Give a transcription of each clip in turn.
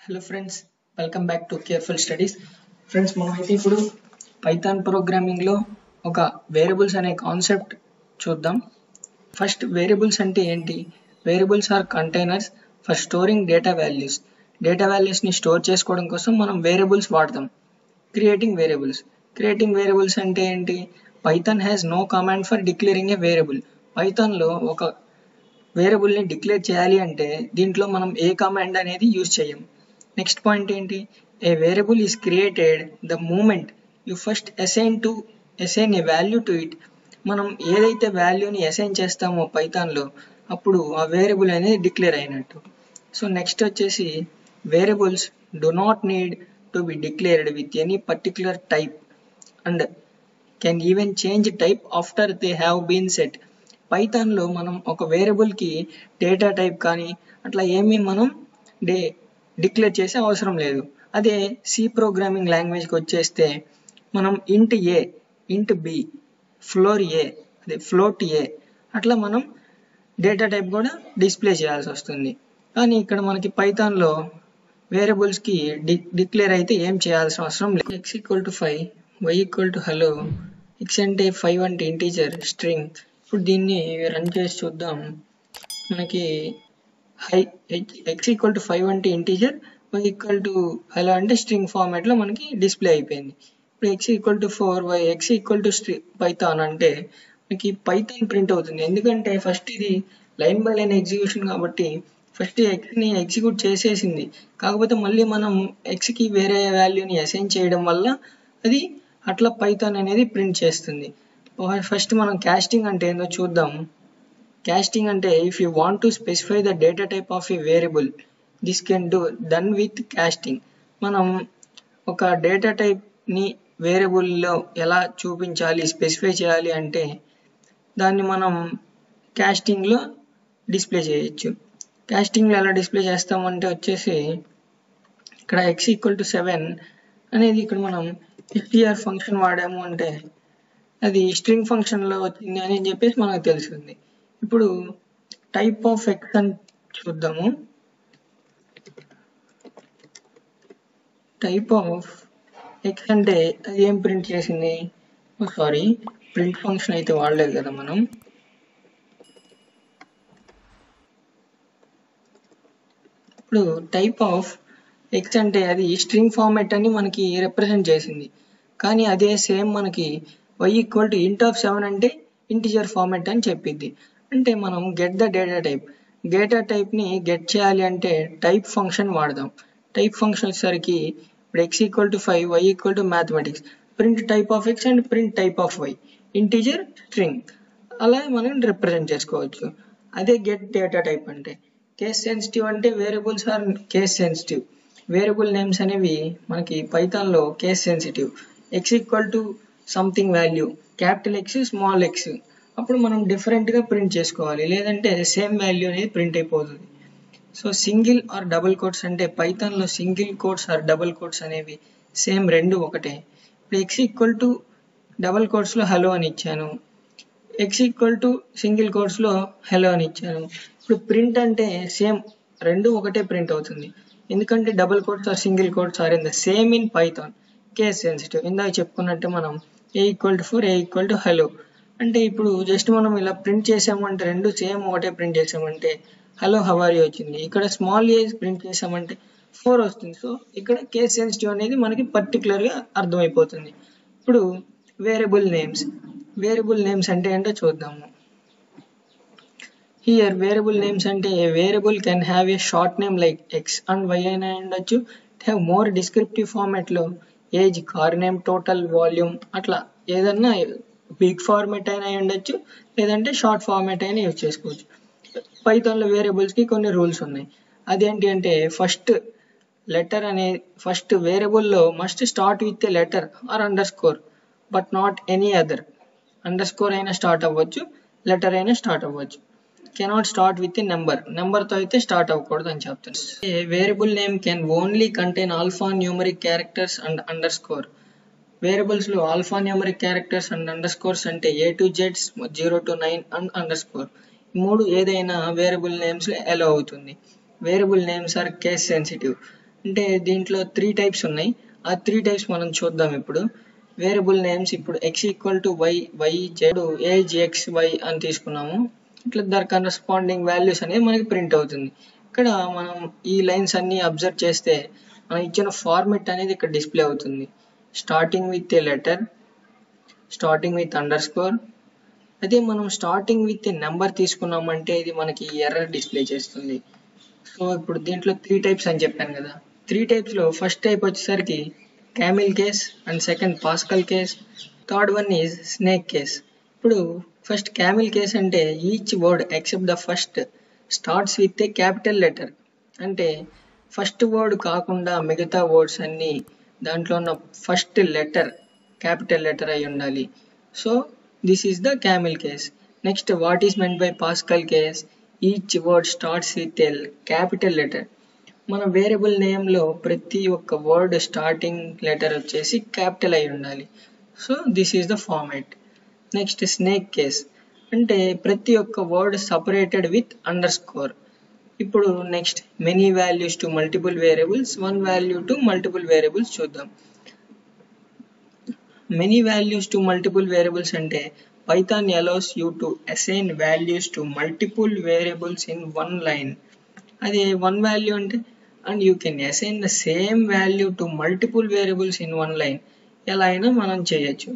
hello friends welcome back to careful studies friends మనమైతే ఇప్పుడు Python ప్రోగ్రామింగ్లో ఒక వేరియబుల్స్ అనే కాన్సెప్ట్ చూద్దాం ఫస్ట్ వేరియబుల్స్ అంటే ఏంటి variables are containers for storing data values data వాల్యూస్ని స్టోర్ చేసుకోవడం కోసం మనం వేరియబుల్స్ వాడతాం క్రియేటింగ్ వేరియబుల్స్ క్రియేటింగ్ వేరియబుల్స్ అంటే ఏంటి Python has no command for declaring a variable పైథాన్లో ఒక వేరియబుల్ని డిక్లేర్ చేయాలి అంటే దీంట్లో మనం ఏ కమాండ్ అనేది యూజ్ చేయం నెక్స్ట్ పాయింట్ ఏంటి a variable is created the moment you first assign to assign a value to it మనం ఏదైతే వాల్యూని అసైన్ చేస్తామో పైథాన్లో అప్పుడు ఆ వేరియబుల్ అనేది డిక్లేర్ అయినట్టు సో నెక్స్ట్ వచ్చేసి variables do not need to be declared with any particular type and can even change type after they have been set పైథాన్లో మనం ఒక వేరియబుల్కి డేటా టైప్ కానీ అట్లా ఏమీ మనం డే డిక్లేర్ చేసే అవసరం లేదు అదే సి ప్రోగ్రామింగ్ లాంగ్వేజ్కి వచ్చేస్తే మనం ఇంట్ ఏ ఇంట్ బి ఫ్లోర్ ఏ అదే ఫ్లోట్ ఏ అట్లా మనం డేటా టైప్ కూడా డిస్ప్లే చేయాల్సి వస్తుంది కానీ ఇక్కడ మనకి పైథాన్లో వేరియబుల్స్కి డి డిక్లేర్ అయితే ఏం చేయాల్సిన అవసరం లేదు x equal to five y equal to hello x అంటే ఫైవ్ అంటే ఇంటీజర్ స్ట్రింగ్ ఇప్పుడు దీన్ని రన్ చేసి చూద్దాం మనకి హై ఎక్స్ ఈక్వల్ టు ఫైవ్ అంటే integer y equal to hello అంటే స్ట్రింగ్ ఫార్మాట్లో మనకి డిస్ప్లే అయిపోయింది ఇప్పుడు x equal to four y x equal to స్ట్రి పైథాన్ అంటే మనకి పైథాన్ ప్రింట్ అవుతుంది ఎందుకంటే ఫస్ట్ ఇది లైన్ బై లైన్ ఎగ్జిక్యూషన్ కాబట్టి ఫస్ట్ ఎక్స్ని ఎగ్జిక్యూట్ చేసేసింది కాకపోతే మళ్ళీ మనం ఎక్స్కి వేరే వాల్యూని అసైన్ చేయడం వల్ల అది అట్లా పైథాన్ అనేది ప్రింట్ చేస్తుంది ఫస్ట్ మనం క్యాస్టింగ్ అంటే ఏందో చూద్దాం క్యాస్టింగ్ అంటే if you want to specify the data type of a variable this can do done with casting మనం ఒక డేటా టైప్ని వేరియబుల్లో ఎలా చూపించాలి స్పెసిఫై చేయాలి అంటే దాన్ని మనం క్యాస్టింగ్లో డిస్ప్లే చేయొచ్చు క్యాస్టింగ్లో ఎలా డిస్ప్లే చేస్తామంటే వచ్చేసి ఇక్కడ ఎక్స్ ఈక్వల్ టు సెవెన్ అనేది ఇక్కడ మనం ఎస్టీఆర్ ఫంక్షన్ వాడాము అంటే అది స్ట్రింగ్ ఫంక్షన్లో వచ్చింది అని చెప్పేసి మనకు తెలుస్తుంది ఇప్పుడు టైప్ ఆఫ్ ఎక్స్ అని చూద్దాము టైప్ ఆఫ్ ఎక్స్ అంటే అది ఏం ప్రింట్ చేసింది సారీ ప్రింట్ ఫంక్షన్ అయితే వాడలేదు కదా మనం ఇప్పుడు టైప్ ఆఫ్ ఎక్స్ అంటే అది స్ట్రింగ్ ఫార్మాట్ అని మనకి రిప్రజెంట్ చేసింది కానీ అదే సేమ్ మనకి y equal to int of seven అంటే ఇంటిజర్ ఫార్మాట్ అని చెప్పిద్ది అంటే మనం get the data type data టైప్ని గెట్ చేయాలి అంటే టైప్ ఫంక్షన్ వాడదాం టైప్ ఫంక్షన్ వచ్చేసరికి ఇప్పుడు x equal to five y equal to mathematics print type of x and print type of y integer string అలా మనం రిప్రజెంట్ చేసుకోవచ్చు అదే గెట్ డేటా టైప్ అంటే కేస్ సెన్సిటివ్ అంటే variables are case sensitive variable names అనేవి మనకి పైథాన్లో case sensitive x equal to something value capital x small x అప్పుడు మనం డిఫరెంట్గా ప్రింట్ చేసుకోవాలి లేదంటే సేమ్ వాల్యూ అనేది ప్రింట్ అయిపోతుంది so single or double quotes అంటే పైథాన్లో single quotes or double quotes అనేవి సేమ్ రెండు ఒకటే ఇప్పుడు ఎక్స్ ఈక్వల్ టు డబుల్ కోడ్స్లో హలో అని ఇచ్చాను ఎక్స్ ఈక్వల్ టు సింగిల్ కోడ్స్లో హలో అని ఇచ్చాను ఇప్పుడు ప్రింట్ అంటే సేమ్ రెండు ఒకటే ప్రింట్ అవుతుంది ఎందుకంటే double quotes are single quotes are in the same in Python case sensitive ఇందాక చెప్పుకున్నట్టు మనం a equal to four a equal to hello అంటే ఇప్పుడు జస్ట్ మనం ఇలా ప్రింట్ చేసామంటే రెండు సేమ్ ఒకటే ప్రింట్ చేసామంటే హలో హవారీ వచ్చింది ఇక్కడ స్మాల్ ఏ ప్రింట్ చేసామంటే ఫోర్ వస్తుంది సో ఇక్కడ కేస్ సెన్సిటివ్ అనేది మనకి పర్టికులర్గా అర్థమైపోతుంది ఇప్పుడు వేరియబుల్ నేమ్స్ వేరియబుల్ నేమ్స్ అంటే ఏంటో చూద్దాము హియర్ వేరియబుల్ నేమ్స్ అంటే a variable can have a short name like x and y అయినా ఉండొచ్చు హ్యావ్ మోర్ డిస్క్రిప్టివ్ ఫార్మాట్లో age car name total volume అట్లా ఏదన్నా బిగ్ ఫార్మాట్ అయినా ఉండొచ్చు లేదంటే షార్ట్ ఫార్మాట్ అయినా యూజ్ చేసుకోవచ్చు పైథాన్లో వేరియబుల్స్కి కొన్ని రూల్స్ ఉన్నాయి అదేంటి అంటే ఫస్ట్ లెటర్ అనే ఫస్ట్ వేరియబుల్లో must start with a letter or underscore but not any other underscore అయినా స్టార్ట్ అవ్వచ్చు లెటర్ అయినా స్టార్ట్ అవ్వచ్చు కెనాట్ స్టార్ట్ విత్ నెంబర్ నెంబర్తో అయితే స్టార్ట్ అవ్వకూడదు అని చెప్తాను variable name can only contain alphanumeric characters and underscore వేరియబుల్స్లో alphanumeric characters and underscores అంటే ఏ టు జెడ్స్ zero to nine and underscore మూడు ఏదైనా వేరియబుల్ నేమ్స్లో ఎలో అవుతుంది variable names are case sensitive అంటే దీంట్లో త్రీ టైప్స్ ఉన్నాయి ఆ త్రీ టైప్స్ మనం చూద్దాం ఇప్పుడు వేరియబుల్ నేమ్స్ ఇప్పుడు x equal to y y z age x y అని తీసుకున్నాము ఇట్లా దాని కరస్పాండింగ్ వాల్యూస్ అనేది మనకి ప్రింట్ అవుతుంది ఇక్కడ మనం ఈ లైన్స్ అన్ని అబ్జర్వ్ చేస్తే మనం ఇచ్చిన ఫార్మెట్ అనేది ఇక్కడ డిస్ప్లే అవుతుంది starting with a letter starting with underscore అదే మనం స్టార్టింగ్ విత్ నెంబర్ తీసుకున్నామంటే ఇది మనకి ఎర్రర్ డిస్ప్లే చేస్తుంది సో ఇప్పుడు దీంట్లో త్రీ టైప్స్ అని చెప్పాను కదా త్రీ టైప్స్లో ఫస్ట్ టైప్ వచ్చేసరికి camel case and second pascal case third one is snake case ఇప్పుడు ఫస్ట్ క్యామిల్ కేస్ అంటే each word except the first starts with a capital letter అంటే ఫస్ట్ వర్డ్ కాకుండా మిగతా వర్డ్స్ అన్నీ దాంట్లో ఉన్న ఫస్ట్ లెటర్ క్యాపిటల్ లెటర్ అయి ఉండాలి so this is the camel case next what is meant by pascal case each word starts with a capital letter మన variable నేమ్లో ప్రతి ఒక్క వర్డ్ స్టార్టింగ్ లెటర్ వచ్చేసి క్యాపిటల్ అయి ఉండాలి so this is the format next snake case అంటే ప్రతి ఒక్క word separated with underscore ఇప్పుడు next many values to multiple variables one value to multiple variables చూద్దాం many values to multiple variables అంటే Python allows you to assign values to multiple variables in one line అది one value అంటే and you can assign the same value to multiple variables in one line ఎలా అయినా మనం చేయొచ్చు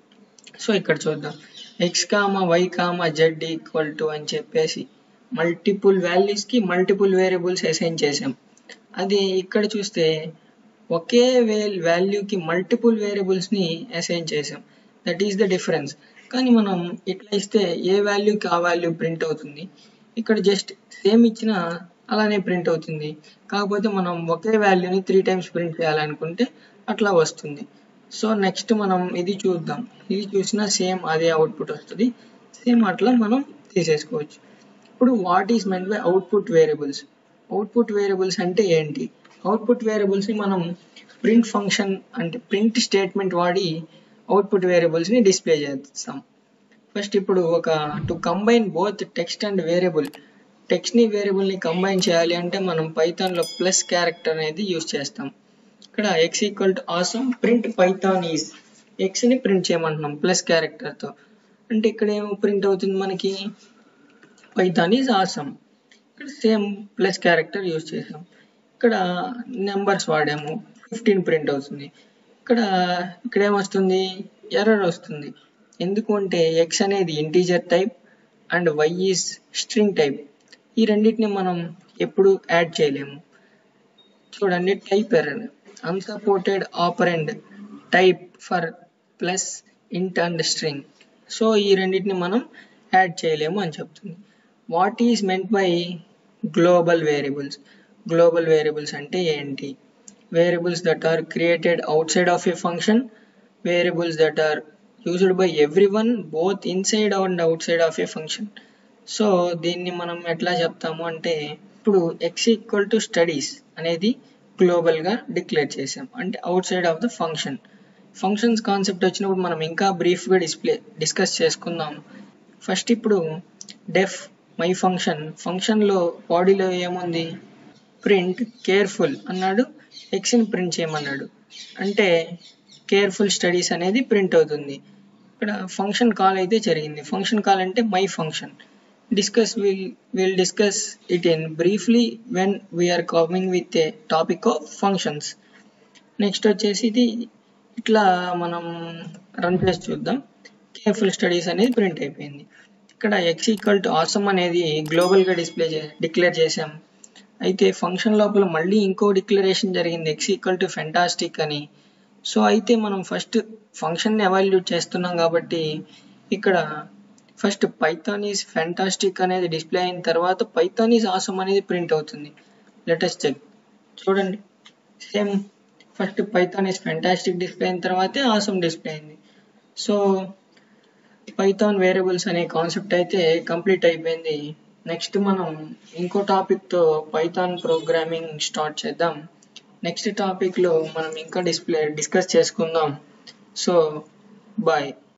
so ఇక్కడ చూద్దాం x comma y comma z equal to అని చెప్పేసి మల్టిపుల్ వాల్యూస్కి మల్టిపుల్ వేరియబుల్స్ అసైన్ చేసాం అది ఇక్కడ చూస్తే ఒకే వే వాల్యూకి మల్టిపుల్ వేరియబుల్స్ని అసైన్ చేసాం దట్ ఈస్ ద డిఫరెన్స్ కానీ మనం ఇట్లా ఇస్తే ఏ వాల్యూకి ఆ వాల్యూ ప్రింట్ అవుతుంది ఇక్కడ జస్ట్ సేమ్ ఇచ్చిన అలానే ప్రింట్ అవుతుంది కాకపోతే మనం ఒకే వాల్యూని త్రీ టైమ్స్ ప్రింట్ చేయాలనుకుంటే అట్లా వస్తుంది సో నెక్స్ట్ మనం ఇది చూద్దాం ఇది చూసినా సేమ్ అదే అవుట్పుట్ వస్తుంది సేమ్ అట్లా మనం తీసేసుకోవచ్చు ఇప్పుడు what is meant by output variables output variables అంటే ఏంటి అవుట్పుట్ వేరియబుల్స్ని మనం ప్రింట్ ఫంక్షన్ అంటే ప్రింట్ స్టేట్మెంట్ వాడి అవుట్పుట్ వేరియబుల్స్ని డిస్ప్లే చేస్తాం ఫస్ట్ ఇప్పుడు ఒక to combine both text and variable టెక్స్ట్ని వేరియబుల్ని కంబైన్ చేయాలి అంటే మనం పైథాన్లో ప్లస్ క్యారెక్టర్ అనేది యూస్ చేస్తాం ఇక్కడ x equal to awesome print Python is ఎక్స్ని ప్రింట్ చేయమంటున్నాం ప్లస్ క్యారెక్టర్తో అంటే ఇక్కడ ఏమో ప్రింట్ అవుతుంది మనకి పైథాన్ ఈజ్ ఆసమ్ ఇక్కడ సేమ్ ప్లస్ క్యారెక్టర్ యూజ్ చేసాం ఇక్కడ నెంబర్స్ వాడాము ఫిఫ్టీన్ ప్రింట్ అవుతుంది ఇక్కడ ఇక్కడ ఏమొస్తుంది ఎర్రర్ వస్తుంది ఎందుకు అంటే ఎక్స్ అనేది integer type and y is string type ఈ రెండింటిని మనం ఎప్పుడు యాడ్ చేయలేము చూడండి type error unsupported operand type for plus int and string so ఈ రెండింటిని మనం యాడ్ చేయలేము అని చెప్తుంది what is meant by global variables global variables అంటే ఏంటి variables that are created outside of a function variables that are used by everyone both inside and outside of a function so దీన్ని మనం ఎట్లా చెప్తాము అంటే ఇప్పుడు x equal to studies అనేది గ్లోబల్గా declare చేసాం అంటే outside of the function functions concept వచ్చినప్పుడు మనం ఇంకా బ్రీఫ్గా డిస్ప్లే డిస్కస్ చేసుకుందాం ఫస్ట్ ఇప్పుడు డెఫ్ మై ఫంక్షన్ ఫంక్షన్లో బాడీలో ఏముంది ప్రింట్ కేర్ఫుల్ అన్నాడు ఎక్స్ని ప్రింట్ చేయమన్నాడు అంటే కేర్ఫుల్ స్టడీస్ అనేది ప్రింట్ అవుతుంది ఇక్కడ ఫంక్షన్ కాల్ అయితే జరిగింది ఫంక్షన్ కాల్ అంటే my function discuss will will discuss it in briefly when we're coming with a topic of functions next వచ్చేసి ఇది ఇట్లా మనం రన్ చేసి చూద్దాం కేర్ఫుల్ స్టడీస్ అనేది ప్రింట్ అయిపోయింది ఇక్కడ ఎక్స్ ఈక్వల్ టు ఆసమ్ అనేది గ్లోబల్గా డిస్ప్లే చే డిక్లేర్ చేసాం అయితే ఫంక్షన్ లోపల మళ్ళీ ఇంకో డిక్లరేషన్ జరిగింది ఎక్స్ ఈక్వల్ టు ఫెంటాస్టిక్ అని సో అయితే మనం ఫస్ట్ ఫంక్షన్ని ఎవాల్యూట్ చేస్తున్నాం కాబట్టి ఇక్కడ ఫస్ట్ పైథాన్ ఈజ్ ఫెంటాస్టిక్ అనేది డిస్ప్లే అయిన తర్వాత పైథాన్ ఈజ్ ఆసమ్ అనేది ప్రింట్ అవుతుంది లెటెస్ట్ చెక్ చూడండి same first Python is fantastic display అయిన తర్వాతే ఆసమ్ డిస్ప్లే అయింది సో పైథాన్ వేరియబుల్స్ అనే కాన్సెప్ట్ అయితే కంప్లీట్ అయిపోయింది నెక్స్ట్ మనం ఇంకో టాపిక్తో పైథాన్ ప్రోగ్రామింగ్ స్టార్ట్ చేద్దాం నెక్స్ట్ టాపిక్లో మనం ఇంకా డిస్ప్లే డిస్కస్ చేసుకుందాం సో బాయ్